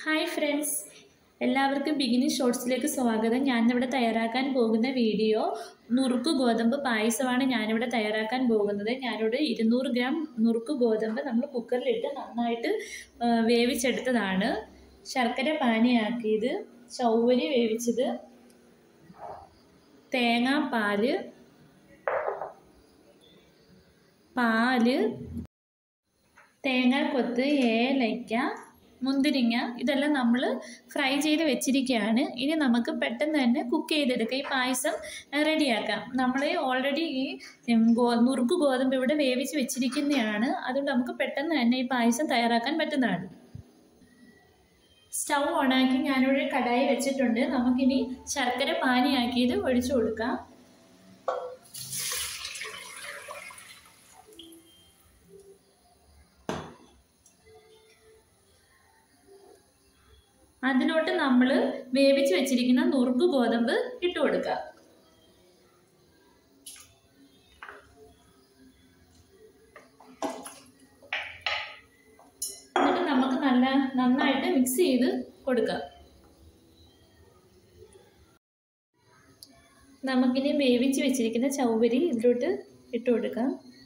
hi friends എല്ലാവർക്കും ബിഗിനി ഷോർട്സിലേക്ക് സ്വാഗതം ഞാനിവിടെ തയ്യാറാക്കാൻ പോകുന്ന വീഡിയോ നുറുക്ക് ഗോതമ്പ് പായസമാണ് ഞാനിവിടെ തയ്യാറാക്കാൻ പോകുന്നത് ഞാനിവിടെ ഇരുന്നൂറ് ഗ്രാം നുറുക്ക് ഗോതമ്പ് നമ്മൾ കുക്കറിലിട്ട് നന്നായിട്ട് ആ, വേവിച്ചെടുത്തതാണ് ശർക്കര പാനിയാക്കിയത് ചൗവരി വേവിച്ചത് തേങ്ങാപ്പാല് പാല് തേങ്ങാക്കൊത്ത് ഏലയ്ക്ക മുന്തിരിങ്ങ ഇതെല്ലാം നമ്മൾ ഫ്രൈ ചെയ്ത് വെച്ചിരിക്കുകയാണ് ഇനി നമുക്ക് പെട്ടെന്ന് തന്നെ കുക്ക് ചെയ്തെടുക്കാം ഈ പായസം റെഡിയാക്കാം നമ്മൾ ഓൾറെഡി ഈ ഉം, ഗോ നുറുക്ക് ഗോതമ്പ് ഇവിടെ വേവിച്ച് വെച്ചിരിക്കുന്നതാണ് അതുകൊണ്ട് നമുക്ക് പെട്ടെന്ന് തന്നെ ഈ പായസം തയ്യാറാക്കാൻ പറ്റുന്നതാണ് സ്റ്റൗ ഓണാക്കി ഞാനിവിടെ കടായി വെച്ചിട്ടുണ്ട് നമുക്കിനി ശർക്കര പാനിയാക്കിയത് ഒഴിച്ചു കൊടുക്കാം അതിലോട്ട് നമ്മൾ വേവിച്ച് വെച്ചിരിക്കുന്ന നുറുക്ക് ഗോതമ്പ് ഇട്ട് കൊടുക്കുക എന്നിട്ട് നമുക്ക് നല്ല നന്നായിട്ട് മിക്സ് ചെയ്ത് കൊടുക്കാം നമുക്കിനി വേവിച്ച് വെച്ചിരിക്കുന്ന ചൗവരി ഇതിലോട്ട് ഇട്ട് കൊടുക്കാം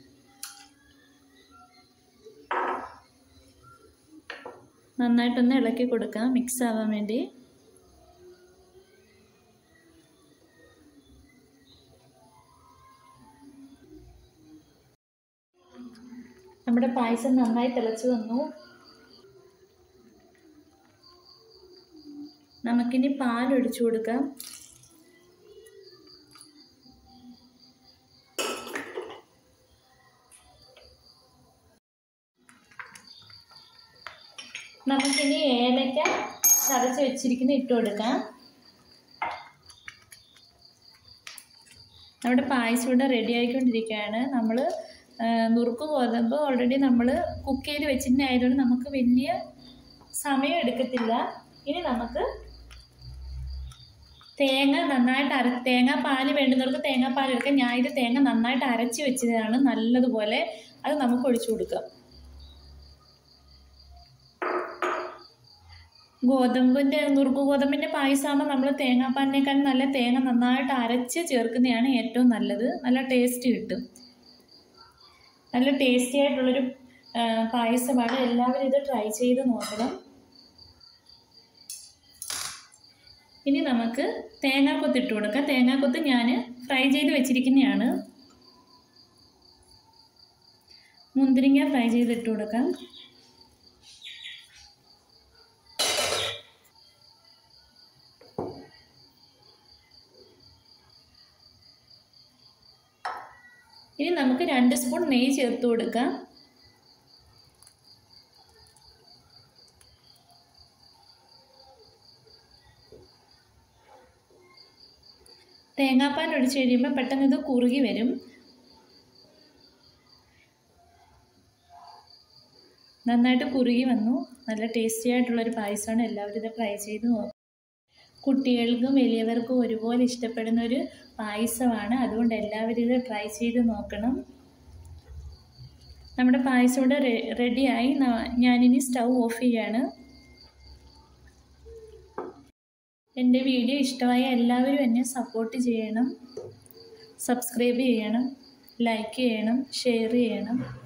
നന്നായിട്ടൊന്ന് ഇളക്കി കൊടുക്കാം മിക്സ് ആവാൻ വേണ്ടി നമ്മുടെ പായസം നന്നായി തിളച്ചു വന്നു നമുക്കിനി പാൽ ഒഴിച്ചു കൊടുക്കാം നമുക്കിനി ഏലക്ക ചതച്ച് വെച്ചിരിക്കുന്ന ഇട്ട് കൊടുക്കാം നമ്മുടെ പായസം ഇവിടെ റെഡി ആയിക്കൊണ്ടിരിക്കുകയാണ് നമ്മൾ നുറുക്ക് ഗോതമ്പ് ഓൾറെഡി നമ്മൾ കുക്ക് ചെയ്ത് വെച്ചിട്ടുണ്ടായതുകൊണ്ട് നമുക്ക് വലിയ സമയം എടുക്കത്തില്ല ഇനി നമുക്ക് തേങ്ങ നന്നായിട്ട് അര തേങ്ങാപ്പാൽ വേണ്ടുന്നവർക്ക് തേങ്ങാപ്പാൽ എടുക്കാം ഞാൻ ഇത് തേങ്ങ നന്നായിട്ട് അരച്ച് വെച്ചതാണ് നല്ലതുപോലെ അത് നമുക്ക് ഒഴിച്ചു കൊടുക്കാം ഗോതമ്പിൻ്റെ നുറുക്ക് ഗോതമ്പിൻ്റെ പായസമാകുമ്പോൾ നമ്മൾ തേങ്ങാപ്പാലിനേക്കാൾ നല്ല തേങ്ങ നന്നായിട്ട് അരച്ച് ചേർക്കുന്നതാണ് ഏറ്റവും നല്ലത് നല്ല ടേസ്റ്റ് കിട്ടും നല്ല ടേസ്റ്റി ആയിട്ടുള്ളൊരു ആ, പായസമാണ് എല്ലാവരും ഇത് ട്രൈ ചെയ്ത് നോക്കണം ഇനി നമുക്ക് തേങ്ങാക്കൊത്ത് ഇട്ട് കൊടുക്കാം തേങ്ങാക്കൊത്ത് ഞാൻ ഫ്രൈ ചെയ്ത് വെച്ചിരിക്കുന്നതാണ് മുന്തിരിങ്ങ ഫ്രൈ ചെയ്ത് ഇട്ട് കൊടുക്കാം ഇനി നമുക്ക് രണ്ട് സ്പൂൺ നെയ്യ് ചേർത്ത് കൊടുക്കാം തേങ്ങാപ്പാൽ ഒഴിച്ച് കഴിയുമ്പോൾ പെട്ടെന്ന് ഇത് കുറുകി വരും നന്നായിട്ട് കുറുകി വന്നു നല്ല ടേസ്റ്റി ആയിട്ടുള്ളൊരു പായസമാണ് എല്ലാവരും ഇത് ട്രൈ ചെയ്ത് നോക്കും കുട്ടികൾക്കും വലിയവർക്കും ഒരുപോലെ ഇഷ്ടപ്പെടുന്ന ഒരു പായസമാണ് അതുകൊണ്ട് എല്ലാവരും ഇത് ട്രൈ ചെയ്ത് നോക്കണം നമ്മുടെ പായസം ഇവിടെ റെഡിയായി ഞാനിനി സ്റ്റൗ ഓഫ് ചെയ്യാണ് എൻ്റെ വീഡിയോ ഇഷ്ടമായ എല്ലാവരും എന്നെ സപ്പോർട്ട് ചെയ്യണം സബ്സ്ക്രൈബ് ചെയ്യണം ലൈക്ക് ചെയ്യണം ഷെയർ ചെയ്യണം